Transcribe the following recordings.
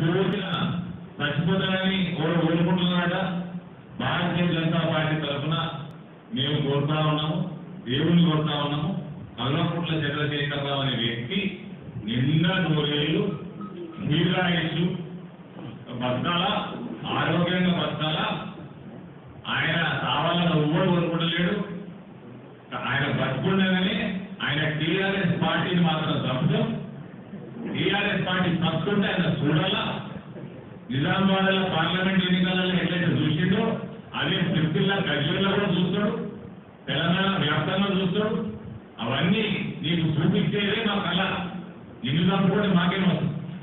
పూర్తిగా చచ్చిపోతాడని ఎవరు కోరుకుంటున్నారట భారతీయ జనతా పార్టీ తరఫున మేము కోరుతా ఉన్నాము దేవుణ్ణి కోరుతా ఉన్నాము కల్వకుంట్ల చంద్రశేఖరరావు అనే వ్యక్తి నిండా నూరేళ్ళు నీరాయుషు బతకాల ఆరోగ్యంగా బతకాల ఆయన కావాలని ఎవ్వరు కోరుకుంటలేడు ఆయన బతుకుండగానే ఆయన టీఆర్ఎస్ పార్టీని మాత్రం తప్పుతాం టీఆర్ఎస్ పార్టీ తప్పుతుంటే ఆయన చూడాలా నిజామాబాద్ పార్లమెంట్ ఎన్నికలలో ఎట్లయితే చూసిండో అదే సిరిసిల్ల గజ్వేల్లో కూడా చూస్తాడు తెలంగాణ వ్యాప్తంగా చూస్తాడు అవన్నీ నీకు చూపించేదే మా కళ నిన్ను చంపుకుంటే మాకేమో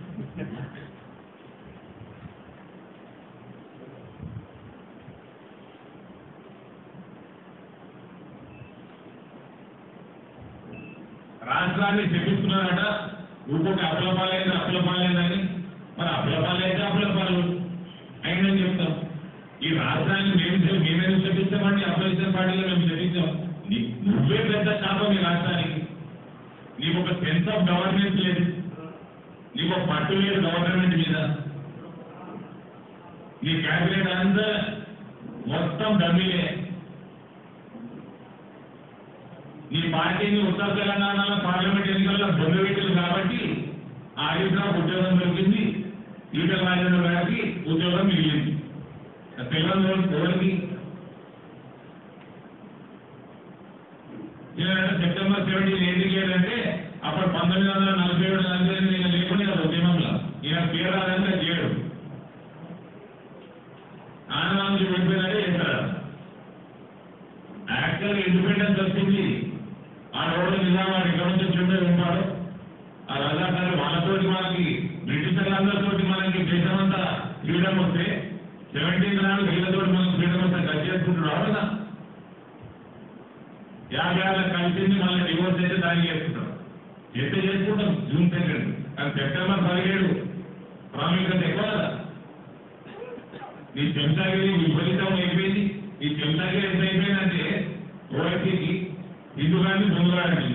రాష్ట్రాన్ని చెప్పిస్తున్నారట ఊరికి అప్పులపాలైంది అప్పులపాలైందని మరి అప్పులపాలైతే అప్పులపాలు అయిందని చెప్తాం ఈ రాష్ట్రాన్ని మేము చెప్- మేమేదో చెప్పిస్తామండి అపోజిషన్ పార్టీలో మేము చెప్పించాం నీ- నువ్వే పెద్ద శాపం ఈ రాష్ట్రానికి నీకు ఒక సెన్స్ ఆఫ్ గవర్నెన్స్ లేదు నీకు ఒక పట్టు లేదు గవర్నమెంట్ మీద నీ క్యాబినెట్ అంతా మొత్తం డమ్మీలే నీ పార్టీని ఉత్తర తెలంగాణలో పార్లమెంట్ ఎన్నికల్లో బొందబెట్టింది కాబట్టి ఆ హరీశ్రావు ఉద్యోగం దొరికింది ఈటల రాజేంద్ర గారికి ఉద్యోగం మిగిలింది తెలంగాణ ఎవరికి ఈయన సెప్టెంబర్ సెవెంటీన్ ఎందుకు లేదంటే అప్పుడు పంతొమ్మిది వందల నలభై ఏడు నలభై ఎనిమిది ఈయన లేకుండా కదా ఉద్యమంలో ఈయన పేరు రాదంటే చేయడు ఆనందానికి వెళ్ళిపోయినట్టే చేస్తాడు యాక్చువల్ ఇండిపెండెన్స్ వచ్చింది ఆ రోడ్డు నిజామాబాద్ ఇక్కడ నుంచి చుండే ఉంటాడు ఆ రజాకారు వాళ్ళతోటి మనకి బ్రిటిషర్లందరితోటి మనకి దేశమంతా ఫ్రీడమ్ వస్తే సెవెంటీన్ నాడు వీళ్ళతోటి మనకి ఫ్రీడమ్ వస్తే కట్ చేసుకుంటున్నాడు కదా యాభై ఏళ్ళ కలిసింది మళ్ళీ డివోర్స్ అయితే దానికి చేసుకుంటాం చేస్తే చేసుకుంటాం జూన్ సెకండ్ కానీ సెప్టెంబర్ పదిహేడు ప్రాముఖ్యత ఎక్కువ కదా నీ చెంచాగిరి విపరీతం అయిపోయింది ఈ చెంచాగిరి ఎంత అయిపోయిందంటే ఓవైసీకి హిందుగాన్ని బొంగులాడింది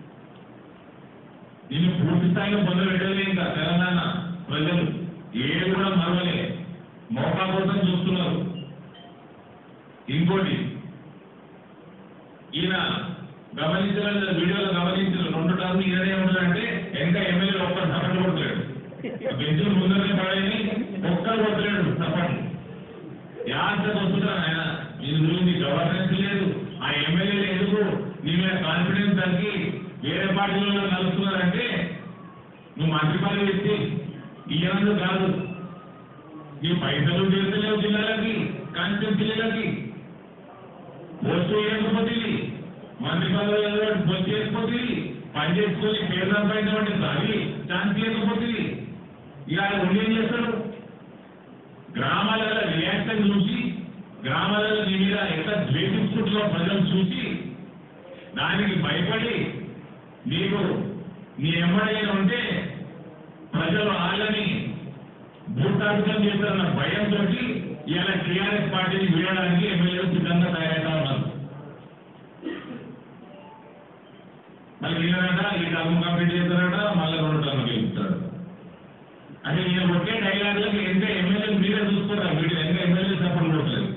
నిన్ను పూర్తి స్థాయిలో పొందబెట్టలే ఇంకా తెలంగాణ ప్రజలు ఏది కూడా మరవలే మోకా కోసం చూస్తున్నారు ఇంకోటి ఈయన గమనించిన వీడియోలో గమనించిన రెండు టర్మ్ ఈయననే ఉన్నాడంటే ఇంకా ఎమ్మెల్యే ఒక్కరు సపోర్ట్ కొట్టలేడు బెంచులు ముందరనే పడేది ఒక్కరు కొట్టలేడు సపోర్ట్ యాత్రకు వస్తున్నారు ఆయన నీ గురించి గవర్నెన్స్ లేదు ఆ ఎమ్మెల్యేలు ఎందుకు నీ మీద కాన్ఫిడెన్స్ తగ్గి వేరే పార్టీలలో కలుస్తున్నారంటే నువ్వు మంత్రి పదవి ఎత్తి ఇయ్యనందుకు కాదు నీ పైసలు చేస్తలేవు జిల్లాలకి కాన్స్టిట్యూన్సీలకి పోస్టు వేయకపోతుంది మంత్రి పదవి పోస్ట్ చేసుకోతుంది పని చేసుకొని పేరు సంపాదించమంటే చదివి ఛాన్స్ లేకపోతుంది ఇక ఉండి ఏం చేస్తాడు గ్రామాలలో రియాక్షన్ చూసి గ్రామాలలో నీ మీద ఎంత ద్వేషించుకుంటున్న ప్రజలు చూసి దానికి భయపడి నీకు నీ ఎమ్మడైనా ఉంటే ప్రజలు వాళ్ళని భూతార్థం చేస్తున్న భయంతో ఇలా టీఆర్ఎస్ పార్టీని వీడడానికి ఎమ్మెల్యేలు సిద్ధంగా తయారవుతా ఉన్నారు మళ్ళీ ఈయనట ఈ టర్మ్ కంప్లీట్ చేస్తారట మళ్ళీ రెండు టర్మ్ గెలుస్తాడు అంటే ఈయన ఒకే డైలాగులకి ఎంత ఎమ్మెల్యేలు మీరే చూసుకోరా వీడు ఎంత ఎమ్మెల్యే సపోర్ట్ కొట్టలేదు